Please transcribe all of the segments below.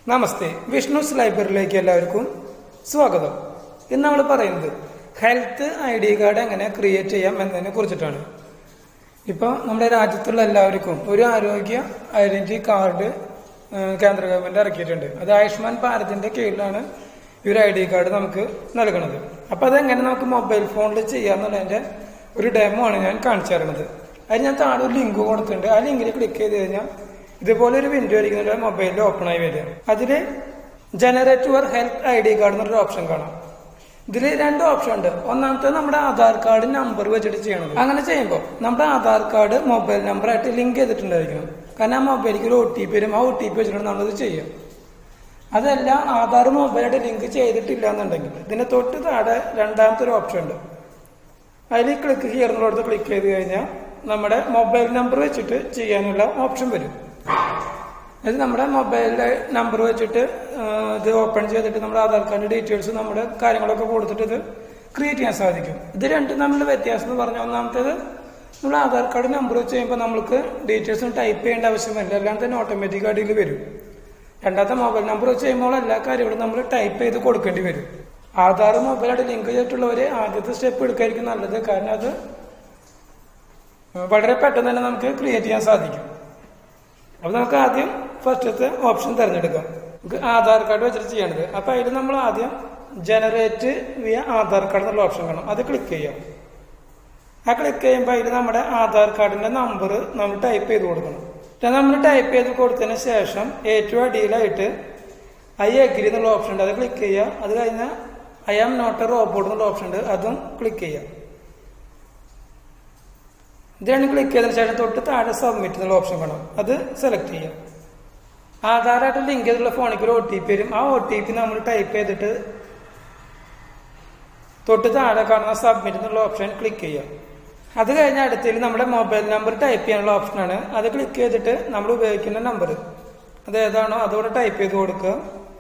നമസ്തേ വിഷ്ണുസ് ലൈബ്രറിയിലേക്ക് എല്ലാവർക്കും സ്വാഗതം ഇന്ന് നമ്മൾ പറയുന്നത് ഹെൽത്ത് ഐ ഡി കാർഡ് എങ്ങനെ ക്രിയേറ്റ് ചെയ്യാം എന്നതിനെ കുറിച്ചിട്ടാണ് ഇപ്പോൾ നമ്മുടെ രാജ്യത്തുള്ള എല്ലാവർക്കും ഒരു ആരോഗ്യ ഐഡന്റിറ്റി കാർഡ് ഏഹ്, കേന്ദ്ര ഗവൺമെന്റ് ഇറക്കിയിട്ടുണ്ട് അത് ആയുഷ്മാൻ ഭാരതിന്റെ കീഴിലാണ് ഈ ഒരു ഐ ഡി കാർഡ് നമുക്ക് നൽകുന്നത് അപ്പൊ അതെങ്ങനെ നമുക്ക് മൊബൈൽ ഫോണിൽ ചെയ്യാന്നുള്ളതിന്റെ ഒരു ഡെമോ ആണ് ഞാൻ കാണിച്ചു തരുന്നത് അതിന് ഞാൻ താഴെ ഒരു ലിങ്ക് കൊടുത്തിട്ടുണ്ട് ആ ലിങ്കിൽ ക്ലിക്ക് ചെയ്ത് കഴിഞ്ഞാൽ ഇതുപോലെ ഒരു വിൻഡോ ആയിരിക്കും മൊബൈലിൽ ഓപ്പൺ ആയി വരിക അതിൽ generate your health I D card എന്നൊരു ഓപ്ഷൻ കാണാം ഇതിൽ രണ്ട് ഓപ്ഷൻ ഉണ്ട് ഒന്നാമത്തെ നമ്മുടെ ആധാർ കാർഡ് നമ്പർ വെച്ചിട്ട് ചെയ്യണം അങ്ങനെ ചെയ്യുമ്പോൾ നമ്മുടെ ആധാർ കാർഡ് മൊബൈൽ നമ്പറായിട്ട് ലിങ്ക് ചെയ്തിട്ടുണ്ടായിരിക്കണം കാരണം ആ മൊബൈലിലേക്ക് ഒരു ഒ ടി പി വരും ആ ഒ ടി പി വെച്ചിട്ട് നമ്മളിത് ചെയ്യാം അതല്ല ആധാർ മൊബൈലായിട്ട് ലിങ്ക് ചെയ്തിട്ടില്ല എന്നുണ്ടെങ്കിൽ ഇതിന്റെ തൊട്ട് താഴെ രണ്ടാമത്തെ ഒരു ഓപ്ഷൻ ഉണ്ട് അതിൽ ക്ലിക്ക് ചെയ്യുന്നിടത്ത് ക്ലിക്ക് ചെയ്ത് കഴിഞ്ഞാൽ നമ്മുടെ മൊബൈൽ നമ്പർ വെച്ചിട്ട് ചെയ്യാനുള്ള ഓപ്ഷൻ വരും അത് നമ്മുടെ മൊബൈലിലെ നമ്പർ വെച്ചിട്ട് ആ, ഇത് ഓപ്പൺ ചെയ്തിട്ട് നമ്മുടെ ആധാർ കാർഡ് ഡീറ്റെയിൽസ് നമ്മുടെ കാര്യങ്ങളൊക്കെ കൊടുത്തിട്ട് ഇത് ക്രിയേറ്റ് ചെയ്യാൻ സാധിക്കും ഇത് രണ്ടും തമ്മിലുള്ള വ്യത്യാസം എന്ന് പറഞ്ഞാൽ ഒന്നാമത്തേത് നമ്മൾ ആധാർ കാർഡ് നമ്പർ വെച്ച് കഴിയുമ്പോൾ നമുക്ക് ഡീറ്റെയിൽസ് ടൈപ്പ് ചെയ്യേണ്ട ആവശ്യമില്ല എല്ലാം തന്നെ ഓട്ടോമാറ്റിക് ആയിട്ട് വരും രണ്ടാമത്തെ മൊബൈൽ നമ്പർ വെച്ച് കഴിയുമ്പോൾ എല്ലാ കാര്യങ്ങളും നമ്മൾ ടൈപ്പ് ചെയ്ത് കൊടുക്കേണ്ടി വരും ആധാർ മൊബൈലായിട്ട് ലിങ്ക് ചെയ്തിട്ടുള്ളവർ ആദ്യത്തെ സ്റ്റെപ്പ് എടുക്കായിരിക്കും നല്ലത് കാരണം അത് വളരെ പെട്ടെന്ന് തന്നെ നമുക്ക് ക്രിയേറ്റ് ചെയ്യാൻ സാധിക്കും അപ്പൊ നമുക്ക് ആദ്യം ഫസ്റ്റത്തെ ഓപ്ഷൻ തിരഞ്ഞെടുക്കാം നമുക്ക് ആധാർ കാർഡ് വെച്ചിട്ട് ചെയ്യണത് അപ്പൊ അതിൽ നമ്മൾ ആദ്യം ജനറേറ്റ് വിയ ആധാർ കാർഡ് എന്നുള്ള ഓപ്ഷൻ കാണും അത് ക്ലിക്ക് ചെയ്യാം ആ ക്ലിക്ക് ചെയ്യുമ്പോൾ അതിൽ നമ്മുടെ ആധാർ കാർഡിന്റെ നമ്പർ നമ്മൾ ടൈപ്പ് ചെയ്ത് കൊടുക്കണം പിന്നെ നമ്മൾ ടൈപ്പ് ചെയ്ത് കൊടുത്തതിന് ശേഷം ഏറ്റവും അടിയിലായിട്ട് ഐ അഗ്രി എന്നുള്ള ഓപ്ഷൻ ഉണ്ട് അത് ക്ലിക്ക് ചെയ്യുക അത് കഴിഞ്ഞാൽ I am not a robot എന്നുള്ള ഓപ്ഷൻ ഉണ്ട് അതും ക്ലിക്ക് ചെയ്യാം ഇതാണ് ക്ലിക്ക് ചെയ്തതിനു ശേഷം തൊട്ട് താഴെ സബ്മിറ്റ് എന്നുള്ള ഓപ്ഷൻ കാണാം അത് സെലക്ട് ചെയ്യാം ആധാറായിട്ട് ലിങ്ക് ചെയ്തിട്ടുള്ള ഫോണിൽ ഒരു ഒ ടി പി വരും ആ ഒ ടി പി നമ്മൾ ടൈപ്പ് ചെയ്തിട്ട് തൊട്ട് താഴെ കാണുന്ന സബ്മിറ്റ് എന്നുള്ള ഓപ്ഷൻ ക്ലിക്ക് ചെയ്യാം അത് കഴിഞ്ഞ അടുത്തതിൽ നമ്മുടെ മൊബൈൽ നമ്പർ ടൈപ്പ് ചെയ്യാനുള്ള ഓപ്ഷനാണ് അത് ക്ലിക്ക് ചെയ്തിട്ട് നമ്മൾ ഉപയോഗിക്കുന്ന നമ്പർ അത് ഏതാണോ അതോടെ ടൈപ്പ് ചെയ്ത് കൊടുക്കുക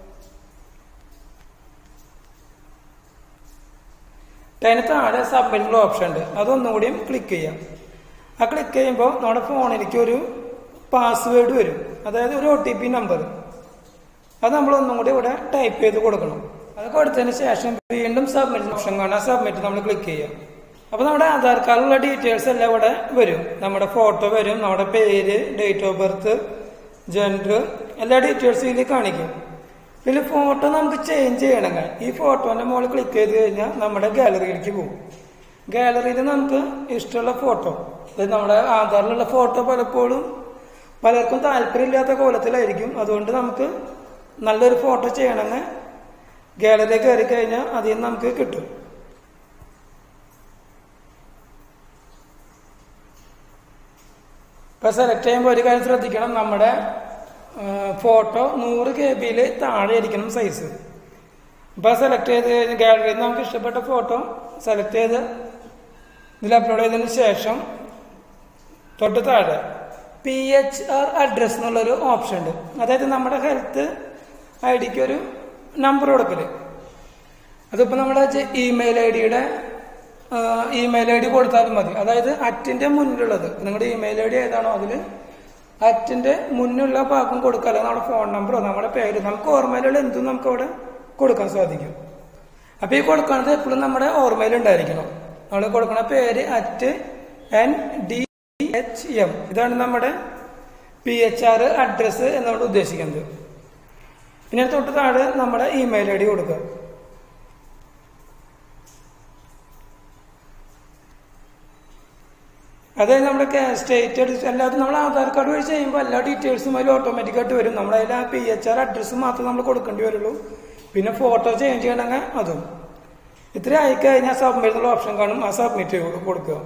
അതിന് താഴെ സബ്മിറ്റുള്ള ഓപ്ഷൻ ഉണ്ട് അതൊന്നും കൂടിയും ക്ലിക്ക് ചെയ്യാം ആ ക്ലിക്ക് ചെയ്യുമ്പോൾ നമ്മുടെ ഫോണിലേക്ക് ഒരു പാസ്വേഡ് വരും അതായത് ഒരു ഒ ടി പി നമ്പർ അത് നമ്മൾ ഒന്നും കൂടി ഇവിടെ ടൈപ്പ് ചെയ്ത് കൊടുക്കണം അത് കൊടുത്തതിന് ശേഷം വീണ്ടും സബ്മിറ്റ് ഓപ്ഷൻ കാണാം സബ്മിറ്റ് നമ്മൾ ക്ലിക്ക് ചെയ്യാം അപ്പൊ നമ്മുടെ ആധാർ കാർഡിലുള്ള ഡീറ്റെയിൽസ് എല്ലാം ഇവിടെ വരും നമ്മുടെ ഫോട്ടോ വരും നമ്മുടെ പേര് ഡേറ്റ് ഓഫ് ബർത്ത് ജെൻഡർ എല്ലാ ഡീറ്റെയിൽസും ഇതിൽ കാണിക്കും ഇതിൽ ഫോട്ടോ നമുക്ക് ചേഞ്ച് ചെയ്യണമെങ്കിൽ ഈ ഫോട്ടോന്റെ മുകളിൽ ക്ലിക്ക് ചെയ്ത് കഴിഞ്ഞാൽ നമ്മുടെ ഗാലറിയിലേക്ക് പോകും ഗാലറിയിൽ നമുക്ക് ഇഷ്ടമുള്ള ഫോട്ടോ അതായത് നമ്മുടെ ആധാറിലുള്ള ഫോട്ടോ പലപ്പോഴും പലർക്കും താല്പര്യമില്ലാത്ത കോലത്തിലായിരിക്കും അതുകൊണ്ട് നമുക്ക് നല്ലൊരു ഫോട്ടോ ചെയ്യണമെങ്കിൽ ഗാലറിയിൽ കയറി കഴിഞ്ഞാൽ അതിൽ നിന്ന് നമുക്ക് കിട്ടും ഇപ്പൊ സെലക്ട് ചെയ്യുമ്പോൾ ഒരു കാര്യം ശ്രദ്ധിക്കണം നമ്മുടെ ഫോട്ടോ നൂറ് കെ ബിയിൽ താഴെ ഇരിക്കണം സൈസ് ഇപ്പൊ സെലക്ട് ചെയ്ത് കഴിഞ്ഞ് ഗാലറിയിൽ നിന്ന് നമുക്ക് ഇഷ്ടപ്പെട്ട ഫോട്ടോ സെലക്ട് ചെയ്ത് ഇതിൽ അപ്ലോഡ് ചെയ്തതിന് ശേഷം തൊട്ട് താഴെ പി എച്ച് ആർ അഡ്രസ് എന്നുള്ളൊരു ഓപ്ഷൻ ഉണ്ട് അതായത് നമ്മുടെ ഹെൽത്ത് ഐ ഡിക്ക് ഒരു നമ്പർ കൊടുക്കല് അതിപ്പോ നമ്മുടെ ഇമെയിൽ ഐ ഡിയുടെ ഇമെയിൽ ഐ ഡി കൊടുത്താലും മതി അതായത് അറ്റിന്റെ മുന്നിലുള്ളത് നിങ്ങളുടെ ഇമെയിൽ ഐ ഡി ഏതാണോ അതില് അറ്റിന്റെ മുന്നിലുള്ള ഭാഗം കൊടുക്കുക അല്ലെങ്കിൽ നമ്മുടെ ഫോൺ നമ്പറോ നമ്മുടെ പേര് നമുക്ക് ഓർമ്മയിലുള്ള എന്തും നമുക്ക് അവിടെ കൊടുക്കാൻ സാധിക്കും അപ്പൊ ഈ കൊടുക്കുന്നത് എപ്പോഴും നമ്മുടെ ഓർമ്മയിൽ ഉണ്ടായിരിക്കണം നമ്മൾ കൊടുക്കുന്ന പേര് at N D H M ഇതാണ് നമ്മുടെ പി എച്ച് ആർ അഡ്രസ് എന്നോട് ഉദ്ദേശിക്കുന്നത് പിന്നെ തൊട്ട് താഴെ നമ്മുടെ ഇമെയിൽ ഐ ഡി കൊടുക്കുക അതായത് നമ്മുടെ സ്റ്റേറ്റ് അല്ലാതെ നമ്മൾ ആധാർ കാർഡ് വഴി ചെയ്യുമ്പോൾ എല്ലാ ഡീറ്റെയിൽസും അതിൽ ഓട്ടോമാറ്റിക് ആയിട്ട് വരും നമ്മൾ അതിൽ ആ പി എച്ച് ആർ അഡ്രസ്സ് മാത്രമേ നമ്മൾ കൊടുക്കേണ്ടി വരുള്ളൂ പിന്നെ ഫോട്ടോ ചേഞ്ച് ചെയ്യണമെങ്കിൽ അതും ഇത്ര ആയിക്കഴിഞ്ഞാൽ സബ്മിറ്റ് എന്നുള്ള ഓപ്ഷൻ കാണും ആ സബ്മിറ്റ് കൊടുക്കുക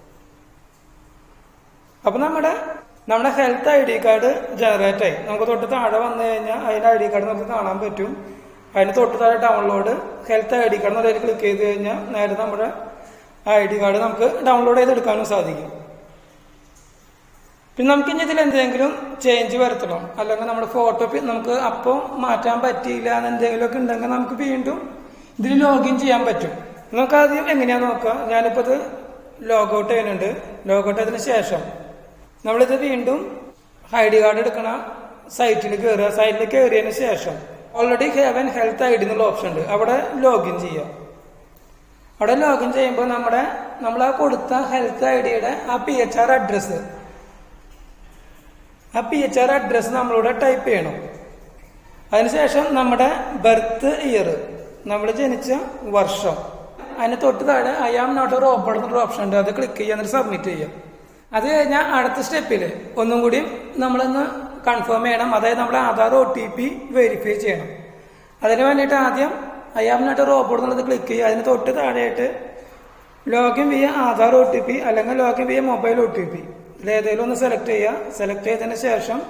അപ്പൊ നമ്മുടെ നമ്മുടെ health I D card generate ആയി നമുക്ക് തൊട്ട് താഴെ വന്നു കഴിഞ്ഞാൽ അതിന്റെ ഐ ഡി കാർഡ് നമുക്ക് കാണാൻ പറ്റും അതിന് തൊട്ട് താഴെ download health I D card എന്നുള്ളതിൽ ക്ലിക്ക് ചെയ്ത് കഴിഞ്ഞാൽ നേരെ നമ്മുടെ ഐ ഡി കാർഡ് നമുക്ക് ഡൗൺലോഡ് ചെയ്തെടുക്കാനും സാധിക്കും പിന്നെ നമുക്ക് ഇനി ഇതിൽ എന്തെങ്കിലും ചേഞ്ച് വരുത്തണം അല്ലെങ്കിൽ നമ്മുടെ ഫോട്ടോ നമുക്ക് അപ്പോൾ മാറ്റാൻ പറ്റിയില്ല എന്ന് എന്തെങ്കിലുമൊക്കെ ഉണ്ടെങ്കിൽ നമുക്ക് വീണ്ടും ഇതിൽ ലോഗിൻ ചെയ്യാൻ പറ്റും നമുക്ക് ആദ്യം എങ്ങനെയാ നോക്കാം ഞാനിപ്പോ ഇത് ലോഗൗട്ട് ചെയ്യുന്നുണ്ട് ലോഗൗട്ട് ചെയ്തതിന് ശേഷം നമ്മളിത് വീണ്ടും ഐ ഡി കാർഡ് എടുക്കണ സൈറ്റിൽ കയറുക സൈറ്റിൽ കയറിയതിന് ശേഷം already have an health I D എന്നുള്ള ഓപ്ഷൻ ഉണ്ട് അവിടെ ലോഗിൻ ചെയ്യുക അവിടെ ലോഗിൻ ചെയ്യുമ്പോൾ നമ്മുടെ നമ്മൾ ആ കൊടുത്ത ഹെൽത്ത് ഐ ഡിയുടെ ആ പി എച്ച് ആർ അഡ്രസ്സ് ആ പി എച്ച് ആർ അഡ്രസ്സ് നമ്മളിവിടെ ടൈപ്പ് ചെയ്യണം അതിനുശേഷം നമ്മുടെ ബർത്ത് ഇയർ നമ്മൾ ജനിച്ച വർഷം അതിന് തൊട്ട് താഴെ ഐ ആം നോട്ട് ഒരു ഓപ്പൺ എന്നൊരു ഓപ്ഷൻ ഉണ്ട് അത് ക്ലിക്ക് ചെയ്യുക എന്നിട്ട് സബ്മിറ്റ് ചെയ്യുക അത് കഴിഞ്ഞാൽ അടുത്ത സ്റ്റെപ്പിൽ ഒന്നും കൂടി നമ്മളൊന്ന് കൺഫേം ചെയ്യണം അതായത് നമ്മുടെ Aadhaar O T P verify ചെയ്യണം അതിന് വേണ്ടിയിട്ട് ആദ്യം ഐ ആം നോട്ട് ഒരു ഓപ്പൺ എന്നുള്ളത് ക്ലിക്ക് ചെയ്യുക അതിന് തൊട്ട് താഴെയായിട്ട് login via Aadhaar O T P അല്ലെങ്കിൽ login via mobile O T P ഇതിലേതെങ്കിലും ഒന്ന് സെലക്ട് ചെയ്യുക സെലക്ട് ചെയ്തതിന് ശേഷം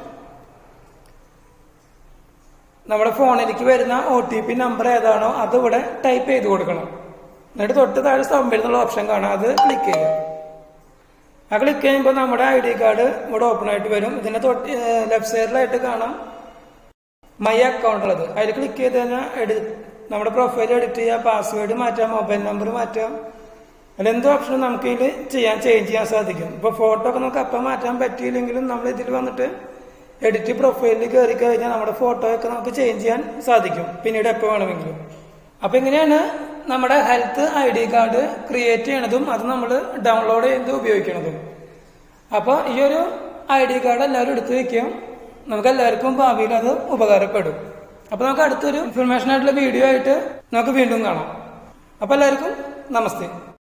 നമ്മുടെ ഫോണിലേക്ക് വരുന്ന ഒ ടി പി നമ്പർ ഏതാണോ അത് ഇവിടെ ടൈപ്പ് ചെയ്ത് കൊടുക്കണം എന്നിട്ട് തൊട്ട് താഴെ സബ്മിറ്റ് എന്നുള്ള ഓപ്ഷൻ കാണാം അത് ക്ലിക്ക് ചെയ്യുക ആ ക്ലിക്ക് ചെയ്യുമ്പോൾ നമ്മുടെ ഐ ഡി കാർഡ് ഇവിടെ ഓപ്പൺ ആയിട്ട് വരും ഇതിന്റെ തൊട്ട് ലെഫ്റ്റ് സൈഡിലായിട്ട് കാണാം മൈ അക്കൗണ്ട് ഉള്ളത് അതിൽ ക്ലിക്ക് ചെയ്ത് കഴിഞ്ഞാൽ എഡി നമ്മുടെ പ്രൊഫൈൽ എഡിറ്റ് ചെയ്യുക പാസ്വേഡ് മാറ്റാം മൊബൈൽ നമ്പർ മാറ്റാം അതിലെന്ത് ഓപ്ഷനും നമുക്ക് ഇതിൽ ചെയ്യാൻ ചേഞ്ച് ചെയ്യാൻ സാധിക്കും ഇപ്പോൾ ഫോട്ടോ ഒക്കെ നമുക്ക് അപ്പം മാറ്റാൻ പറ്റിയില്ലെങ്കിലും നമ്മൾ ഇതിൽ വന്നിട്ട് എഡിറ്റ് പ്രൊഫൈലിൽ കയറി കഴിഞ്ഞാൽ നമ്മുടെ ഫോട്ടോ ഒക്കെ നമുക്ക് ചേഞ്ച് ചെയ്യാൻ സാധിക്കും പിന്നീട് എപ്പോൾ വേണമെങ്കിലും അപ്പൊ ഇങ്ങനെയാണ് നമ്മുടെ health I D card create ചെയ്യണതും അത് നമ്മൾ ഡൗൺലോഡ് ചെയ്ത് ഉപയോഗിക്കണതും അപ്പോൾ ഈ ഒരു ഐ ഡി കാർഡ് എല്ലാവരും എടുത്തു വെക്കുക നമുക്ക് എല്ലാവർക്കും ഭാവിയിൽ അത് ഉപകാരപ്പെടും അപ്പൊ നമുക്ക് അടുത്തൊരു ഇൻഫർമേഷൻ ആയിട്ടുള്ള വീഡിയോ ആയിട്ട് നമുക്ക് വീണ്ടും കാണാം അപ്പൊ എല്ലാവർക്കും നമസ്തേ